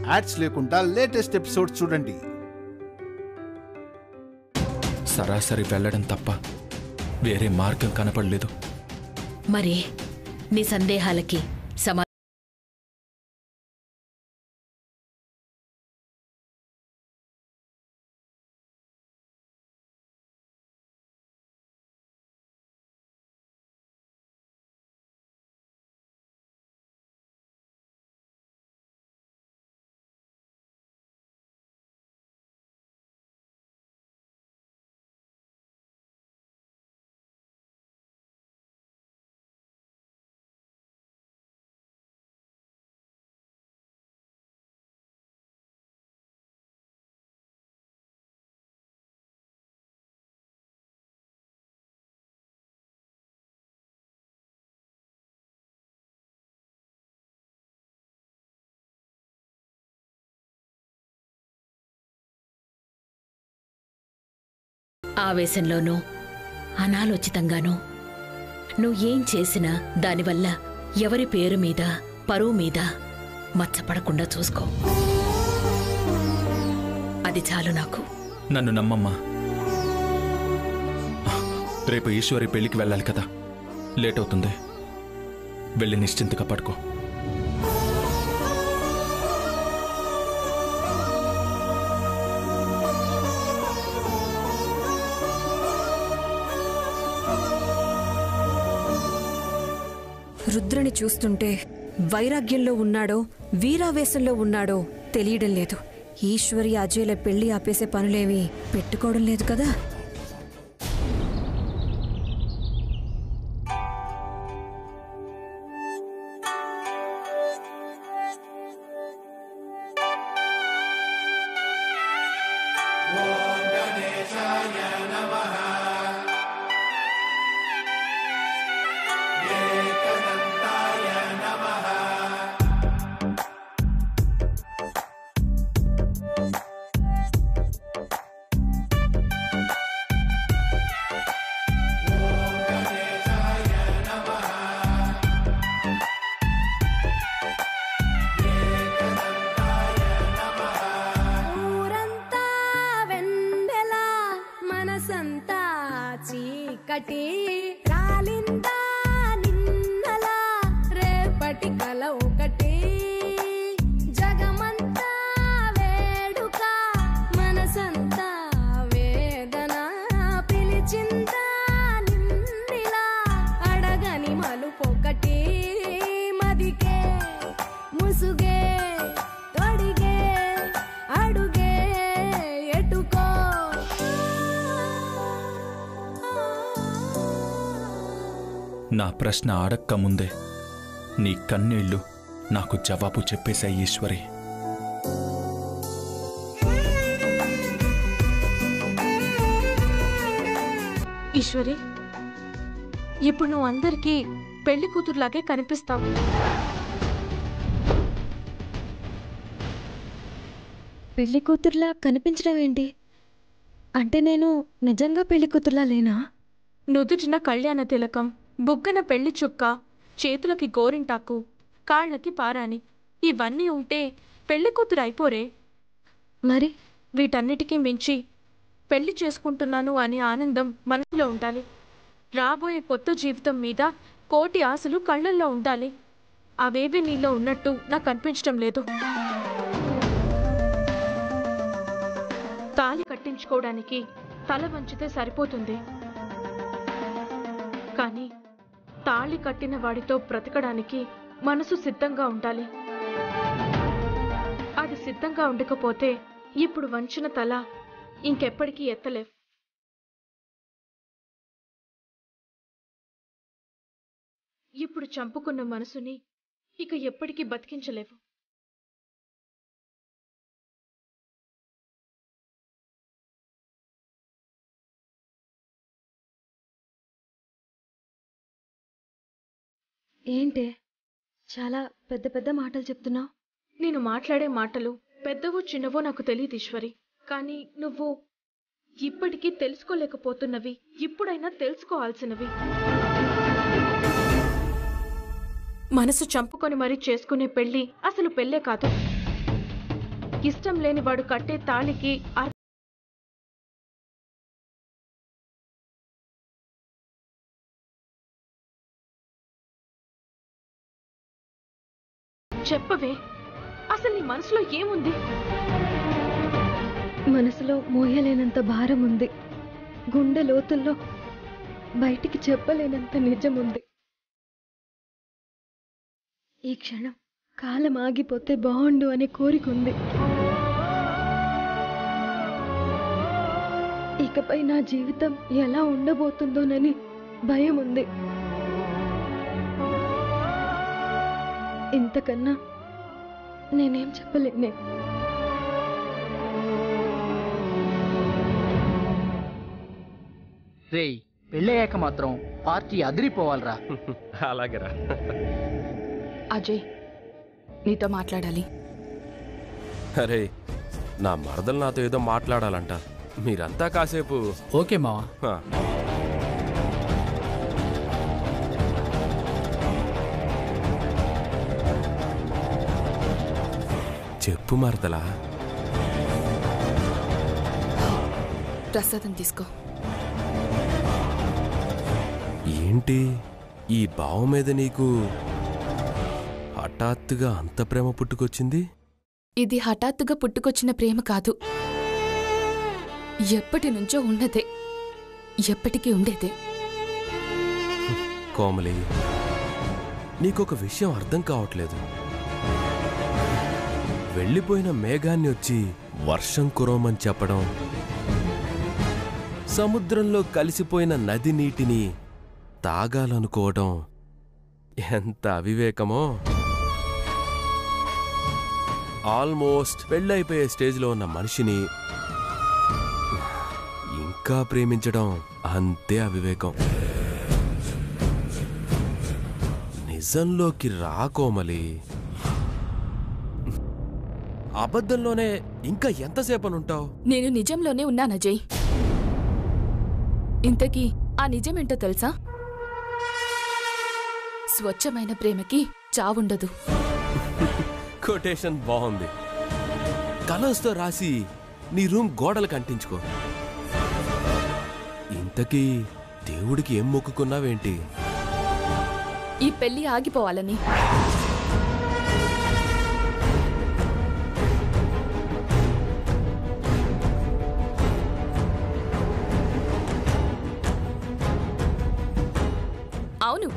ads లేకుండా latest episode చూడండి సరాసరి వెళ్ళడం తప్ప వేరే మార్గం కనపడలేదు మరి నీ సందేహాలకి సమా ఆవేశంలోనూ అనాలోచితంగానూ నువ్వు ఏం చేసినా దానివల్ల ఎవరి పేరు మీద పరువు మీద మచ్చపడకుండా చూసుకో అది చాలు నాకు నన్ను నమ్మమ్మా రేపు ఈశ్వరి పెళ్లికి వెళ్ళాలి కదా లేట్ అవుతుంది వెళ్ళి నిశ్చింతగా పడుకో రుద్రని చూస్తుంటే వైరాగ్యంలో ఉన్నాడో వీరావేశంలో ఉన్నాడో తెలియడం లేదు ఈశ్వరి అజయ్ల పెళ్లి ఆపేసే పనులేవి పెట్టుకోవడం లేదు కదా ఊరంతా వెన్నెల మనసంతా చీకటి రాలిందా నిన్నలా రేపటి కల ఒకటి జగమంతా వేడుక మనసంతా వేదన పిలిచిందా నిన్నిలా అడగని మలుపొకటి మదికే ముసుగే తొడిగే అడుగే ఎటుకో నా ప్రశ్న అడక్క ముందే నీ కన్నీళ్లు నాకు జవాబు చెప్పేశాయి ఈశ్వరి ఈశ్వరి ఇప్పుడు నువ్వు అందరికీ పెళ్లి కూతురులాగే కనిపిస్తావు పెళ్లి కూతురులా కనిపించడం ఏంటి అంటే నేను నిజంగా పెళ్లి కూతురులా లేనా నుదుటిన కళ్యాణ తిలకం బుగ్గన పెళ్లి చుక్క చేతులకి గోరింటాకు కాళ్ళకి పారాని ఇవన్నీ ఉంటే పెళ్లి కూతురు అయిపోరే మరి వీటన్నిటికీ మించి పెళ్లి చేసుకుంటున్నాను అనే ఆనందం మనసులో ఉండాలి రాబోయే కొత్త జీవితం మీద కోటి ఆశలు కళ్ళల్లో ఉండాలి అవేవి నీలో ఉన్నట్టు నాకు అనిపించడం లేదు తాళి కట్టించుకోవడానికి తల వంచితే సరిపోతుంది కానీ తాళి కట్టిన వాడితో బ్రతకడానికి మనసు సిద్ధంగా ఉండాలి అది సిద్ధంగా ఉండకపోతే ఇప్పుడు వంచిన తల ఇంకెప్పటికీ ఎత్తలేవు ఇప్పుడు చంపుకున్న మనసుని ఇక ఎప్పటికీ బతికించలేవు ఏంటే చాలా పెద్ద పెద్ద మాటలు చెప్తున్నావు నేను మాట్లాడే మాటలు పెద్దవో చిన్నవో నాకు తెలియదు ఈశ్వరి కానీ నువ్వు ఇప్పటికీ తెలుసుకోలేకపోతున్నవి ఇప్పుడైనా తెలుసుకోవాల్సినవి మనసు చంపుకొని మరీ చేసుకునే పెళ్లి అసలు పెళ్ళే కాదు ఇష్టం లేని వాడు కట్టే తాళికి అర్- చెప్పవే అసలు నీ మనసులో ఏముంది మనసులో మోయలేనంత భారం ఉంది గుండె లోతుల్లో బయటికి చెప్పలేనంత నిజం ఉంది ఈ క్షణం కాలం ఆగిపోతే బాగుండు అనే కోరిక ఉంది ఇకపై నా జీవితం ఎలా ఉండబోతుందోనని భయం ఉంది ఇంతకన్నా నేనేం చెప్పలేనే రేయ్ పెళ్ళయ్యాక మాత్రం పార్టీ అదిరిపోవాలరా అలాగేరా అజయ్ నీతో మాట్లాడాలి అరే నా మరదలు నాతో ఏదో మాట్లాడాలంట మీరంతా కాసేపు ఓకే మావా హ, చెప్పు మరదలా ప్రసాదం తీసుకో ఏంటి ఈ బావ మీద నీకు హఠాత్తుగా అంత ప్రేమ పుట్టుకొచ్చింది ఇది హఠాత్తుగా పుట్టుకొచ్చిన ప్రేమ కాదు ఎప్పటి నుంచో ఉన్నదే ఎప్పటికీ ఉండేదే కోమలి నీకొక విషయం అర్థం కావట్లేదు వెళ్ళిపోయిన మేఘాన్ని వచ్చి వర్షం కురవమని చెప్పడం సముద్రంలో కలిసిపోయిన నది నీటిని తాగాలనుకోవడం ఎంత అవివేకమో ఆల్మోస్ట్ పెళ్ళైపోయే స్టేజ్లో ఉన్న మనిషిని ఇంకా ప్రేమించడం అంతే అవివేకం నిజంలోకి రాకోమలి అబద్ధంలోనే ఇంకా ఎంతసేపనుంటావు నేను నిజంలోనే ఉన్నాను అజయ్ ఇంతకీ ఆ నిజమేంటో తెలుసా స్వచ్ఛమైన ప్రేమకి చావుండదు కొటేషన్ బాగుంది కలర్స్తో రాసి నీ రూమ్ గోడలకు అంటించుకో ఇంతకీ దేవుడికి ఏం మొక్కుకున్నావేంటి ఈ పెళ్లి ఆగిపోవాలని అవును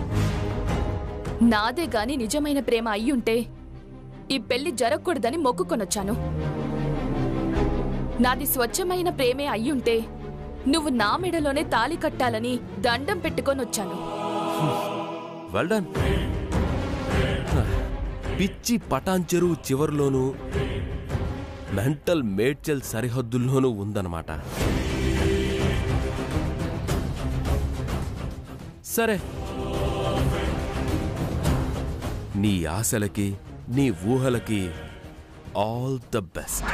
నాదే గాని నిజమైన ప్రేమ అయ్యుంటే ఈ పెళ్లి జరగకూడదని మొక్కుకొనొచ్చాను నాది స్వచ్ఛమైన ప్రేమే అయ్యుంటే నువ్వు నా మెడలోనే తాళి కట్టాలని దండం పెట్టుకొనొచ్చాను వెల్ డన్ పిచ్చి పటాన్ చెరువు చివరిలోనూ మెంటల్ మేడ్చల్ సరిహద్దుల్లోనూ ఉందన్నమాట సరే నీ ఆశలకి నీ ఊహలకి ఆల్ ద బెస్ట్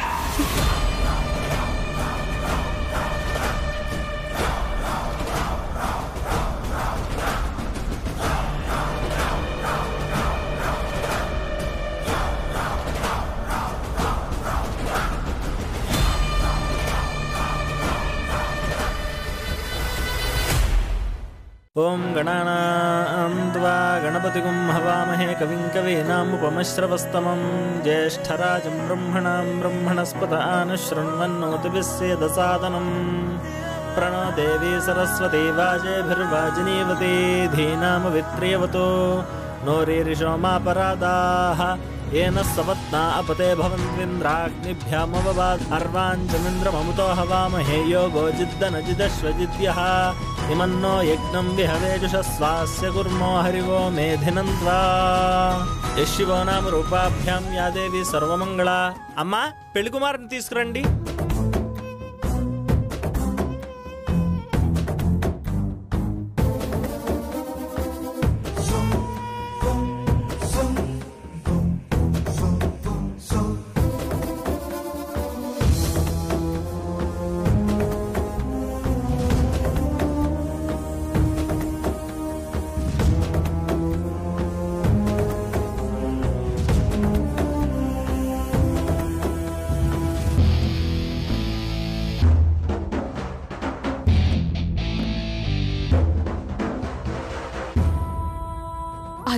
ॐ गणानां त्वा गणपतिगुं हवामहे कविं कवीनामुपमश्रवस्तमं ज्येष्ठराजं ब्रह्मणां ब्रह्मणस्पत आनशृण्वन्नोतिभिस्सेदसादनम् प्रणो देवी सरस्वती वाजेभिर्वाजिनीवती धीनामवित्रियवतो नोरीरिषोमापरादाः येन सपत्ना अपते भवन्त्विन्द्राग्निभ्यामववाद् अर्वाञ्चमिन्द्रममुतो हवामहे योगो जिद्दनजिदश्वजिद्यः इमन्नो यज्ञं विहवेजुषस्वास्य कुर्मो हरिवो मेधिनं त्वा యశివో నామ రూపాభ్యాం యాదేవి సర్వమంగళ అమ్మా పెళ్లి కుమారుని తీసుకురండి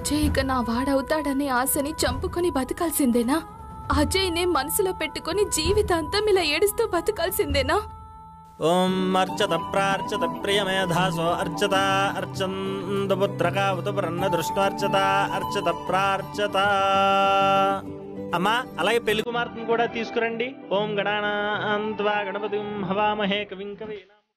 అజయ్ ఇక నా వాడవుతాడనే ఆశని చంపుకొని బతకాల్సిందేనా అజయ్నే మనసులో పెట్టుకొని జీవితాంతం ఇలా ఏడుస్తూ బతకాల్సిందేనా ఓం అర్చత ప్రార్చత ప్రియమేధాసో అర్చత అర్చందపుత్రకావతపురన్న దృష్టార్చత అర్చత ప్రార్చత అమ్మా అలాగే పెళ్లి కుమార్తెను కూడా తీసుకురండి ఓం గణానాంత్వా గణపతి హవామహే కవిం కవి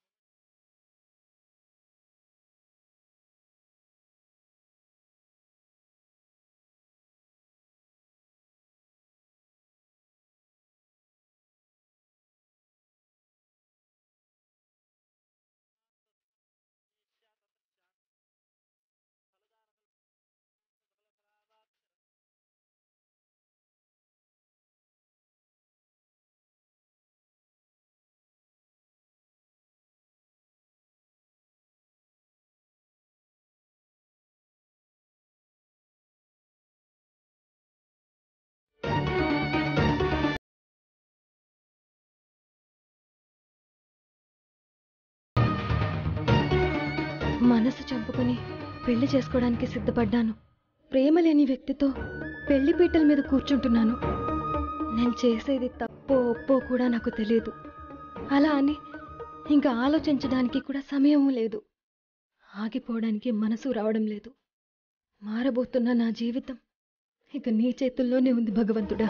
మనసు చంపుకొని పెళ్లి చేసుకోవడానికి సిద్ధపడ్డాను ప్రేమ లేని వ్యక్తితో పెళ్లి పీటల మీద కూర్చుంటున్నాను నేను చేసేది తప్పో ఒప్పో కూడా నాకు తెలియదు అలా అని ఇంకా ఆలోచించడానికి కూడా సమయం లేదు ఆగిపోవడానికి మనసు రావడం లేదు మారబోతున్న నా జీవితం ఇక నీ చేతుల్లోనే ఉంది భగవంతుడా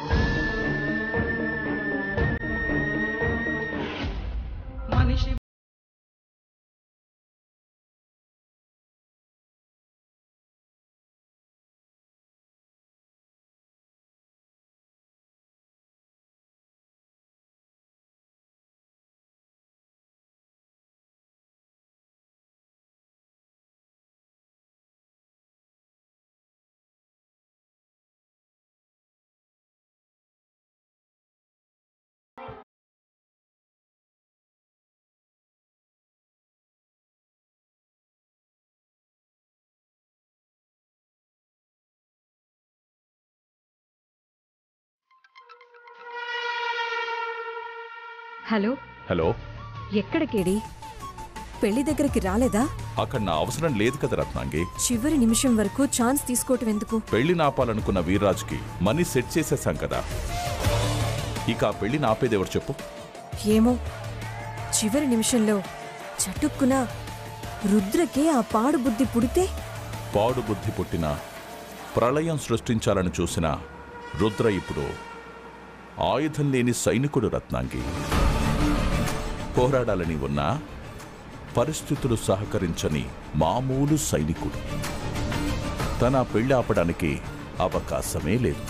హలో హలో ఎక్కడికేడి పెళ్లి దగ్గరికి రాలేదా అక్కడ నా అవసరం లేదు కదా రత్నాంగి చివరి నిమిషం వరకు ఛాన్స్ తీసుకోవటం ఎందుకు పెళ్లి నాపాలనుకున్న వీర్రాజుకి మనీ సెట్ చేసేసాం కదా ఇక ఆ పెళ్లి నాపేదెవరు చెప్పు ఏమో చివరి నిమిషంలో చటుక్కున రుద్రకే ఆ పాడు బుద్ధి పుడితే పాడు బుద్ధి పుట్టిన ప్రళయం సృష్టించాలని చూసిన రుద్ర ఇప్పుడు ఆయుధం లేని సైనికుడు రత్నాంగి పోరాడాలని ఉన్నా పరిస్థితులు సహకరించని మామూలు సైనికుడు తన పెళ్లి ఆపడానికి అవకాశమే లేదు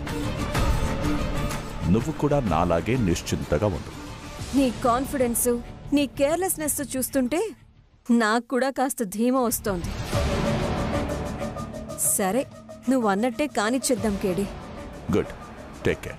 నువ్వు కూడా నాలాగే నిశ్చింతగా ఉండు నీ కాన్ఫిడెన్స్ నీ కేర్లెస్నెస్ చూస్తుంటే నాకు కూడా కాస్త ధీమా వస్తోంది సరే నువ్వు అన్నట్టే కానిచ్చేద్దాం కేడి గుడ్ టేక్ కేర్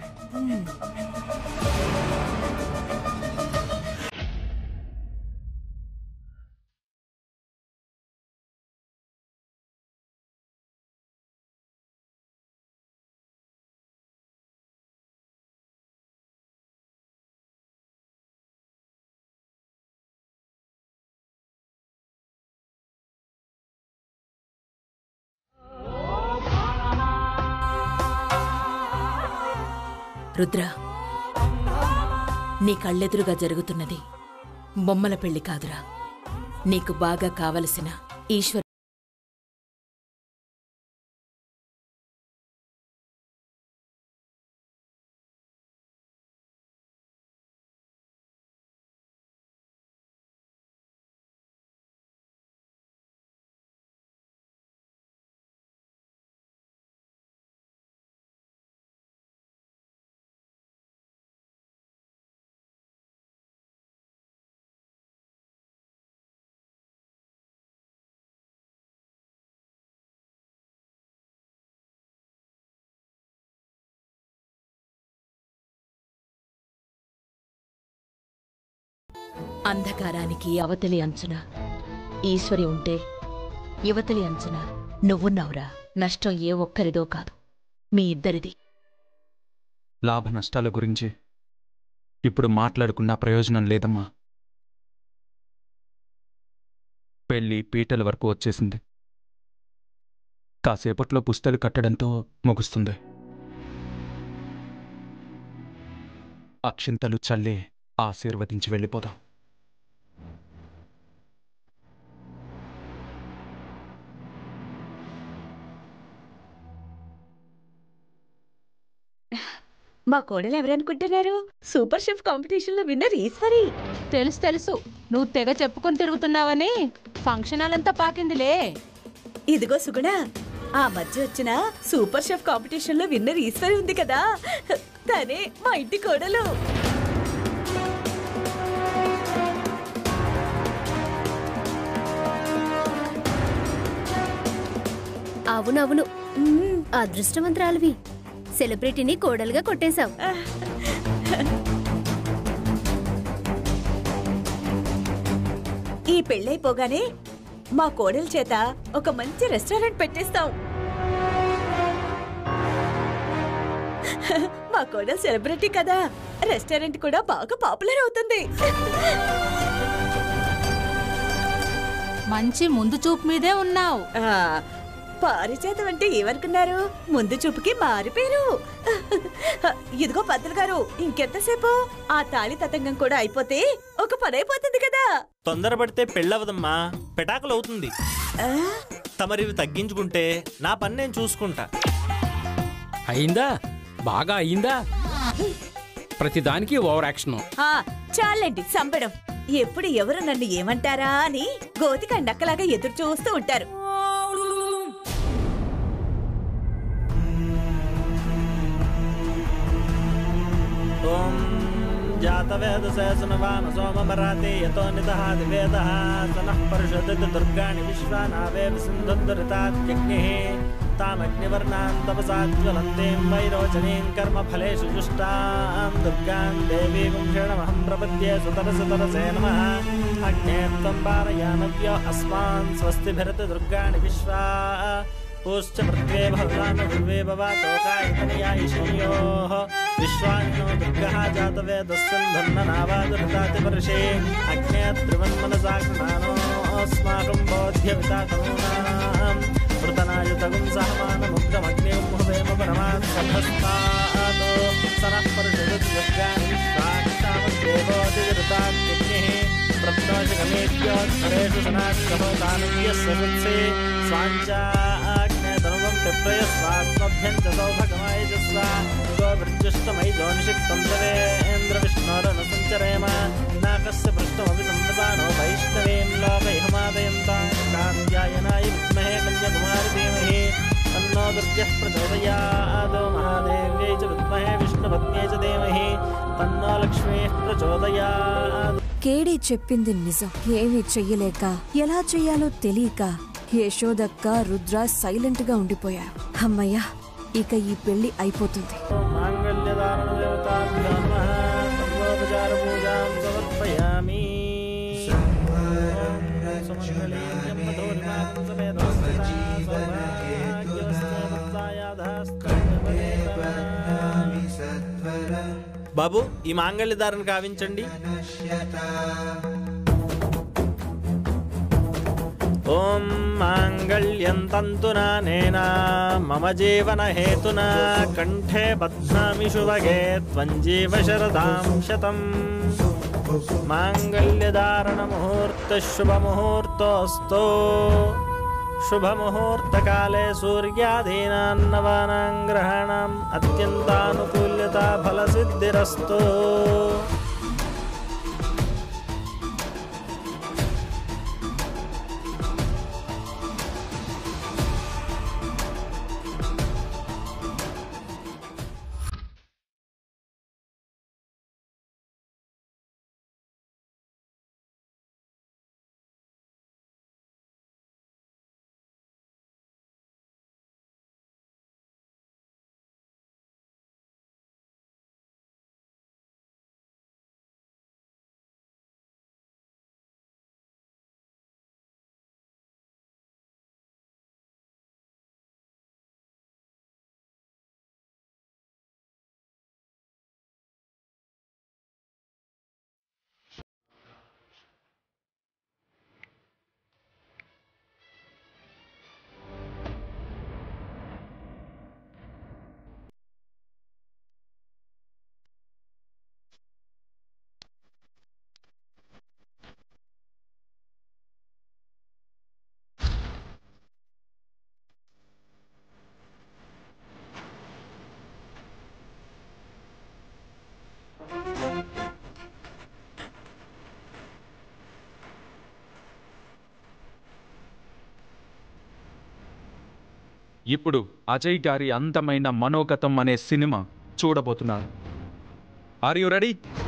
రుద్ర నీ కళ్ళెదురుగా జరుగుతున్నది బొమ్మల పెళ్లి కాదురా నీకు బాగా కావలసిన ఈశ్వర్ అంధకారానికి అవతలి అంచున ఈశ్వరి ఉంటే యువతలి అంచున నువ్వున్నావురా నష్టం ఏ ఒక్కరిదో కాదు మీ ఇద్దరిది లాభ నష్టాల గురించి ఇప్పుడు మాట్లాడుకున్న ప్రయోజనం లేదమ్మా పెళ్ళి పీటల వరకు వచ్చేసింది కాసేపట్లో పుస్తలు కట్టడంతో ముగుస్తుంది అక్షింతలు చల్లి ఆశీర్వదించి వెళ్ళిపోదాం మా కోడలు ఎవరనుకుంటున్నారు సూపర్ షెఫ్ కాంపిటీషన్ లో విన్నర్ ఈశ్వరి తెలుసు తెలుసు నువ్వు తెగ చెప్పుకొని తిరుగుతున్నావని ఫంక్షన్ హాల్ పాకిందిలే ఇదిగో సుగుణ ఆ మధ్య వచ్చిన సూపర్ షెఫ్ కాంపిటీషన్ లో విన్నర్ ఈశ్వరి ఉంది కదా తనే మా ఇంటి కోడలు అవునవును అదృష్టవంతరాలివి సెలబ్రిటీని కోడలుగా కొట్టేశావు ఈ పెళ్ళైపోగానే మా కోడల చేత ఒక మంచి రెస్టారెంట్ పెట్టేస్తాం మా కోడలు సెలబ్రిటీ కదా రెస్టారెంట్ కూడా బాగా పాపులర్ అవుతుంది మంచి ముందు చూపు మీదే ఉన్నావు ఆ, పారిజాతం అంటే ఏమనుకున్నారు ముందు చూపుకి మారిపోయారు ఇదిగో పంతులు గారు ఇంకెంతసేపు ఆ తాళి తతంగం కూడా అయిపోతే ఒక పని అయిపోతుంది కదా తొందరపడితే పెళ్ళవదమ్మా పెటాకులు అవుతుంది తమరివి తగ్గించుకుంటే నా పని నేను చూసుకుంటా అయిందా బాగా అయిందా ప్రతిదానికి ఓవర్ యాక్షన్ ఆ చాలండి సంపడం ఎప్పుడు ఎవరు నన్ను ఏమంటారా అని గోతిక నక్కలాగా ఎదురు చూస్తూ ఉంటారు ఓం జాతవేదసేసునవామ సోమమరాతే యతో నిదహాది వేదः సనః పరిషదతి దుర్గాణి విశ్వానావేవ సింధుద్ధరితాత్యగ్నిः తామగ్నివర్ణాం తపసాజ్వలంతీం వైరోచనీం కర్మఫలేషు జుష్టాం దుర్గాం దేవీం క్షణమహం ప్రపద్యే సుతరసుతరసే నమः అగ్నే త్వం పారయానవ్యో అస్మాన్ స్వస్తిభిరతి దుర్గాణి విశ్వా पूश्च पृथ्वे भगवान् पूर्वे भवातोकायतनया ईशयोः विश्वानिनो दुर्गः जातवेदस्सन्धन्ननावादृतातिपर्षे अग्ने त्रिवन्मनसा कृणानोऽस्माकं बोध्यवितातनूनाम् मृतनायुतगुं सहमानमुग्धमग्निं मुहवेम परमान् सभस्तातो सनः परिषदति दुर्गाणि विश्वाक्षामद्देवोऽतिविरुतात्यग्निः प्रत्नोषगमेभ्योत्तरेषु सनाक्षहोतानव्यस्य सत्से स्वाञ्चाग्नेतनुवं पिप्रयस्वात्मभ्यं च सौभगमायजस्वा गोभृत्युष्टमयि जोनिषिक्तं तवेन्द्रविष्णोरनुसञ्चरेम नाकस्य पृष्ठमपि संवसानो वैष्णवीं लोकैहमादयन्तां कात्यायनाय विद्महे कन्याकुमारि धीमहि तन्नो दुर्गः प्रचोदयादो महादेव्यै च विद्महे विष्णुपत्न्यै च धीमहि तन्नो लक्ष्मीः प्रचोदयात् కేడి చెప్పింది నిజం ఏమీ చెయ్యలేక ఎలా చెయ్యాలో తెలియక యశోదక్క రుద్ర సైలెంట్ గా ఉండిపోయారు అమ్మయ్యా ఇక ఈ పెళ్లి అయిపోతుంది माङ्गल्यदानदेवताभ्यो नमः सर्वोपचारपूजां समर्पयामि सुमङ्गलीं मधुरिमां समेतोस्मिता सौभाग्यस्ते मत्सायाधास्ते బాబు ఈ మాంగళ్యదారను కావించండి ఓం మాంగళ్యం తంతునా నేనా మమ జీవన హేతునా కంఠే బధ్నామి శుభగే త్వం జీవ శరదాం శతం మాంగళ్యధారణ ముహూర్త శుభ ముహూర్తోస్తో శుభముహూర్తకాలే సూర్యాదీనాన్నవానాం గ్రహాణం అత్యంతానుకూల్యత ఫలసిద్ధిరస్తు ఇప్పుడు అజయ్ గారి అందమైన మనోగతం అనే సినిమా చూడబోతున్నారు ఆర్ యు రెడీ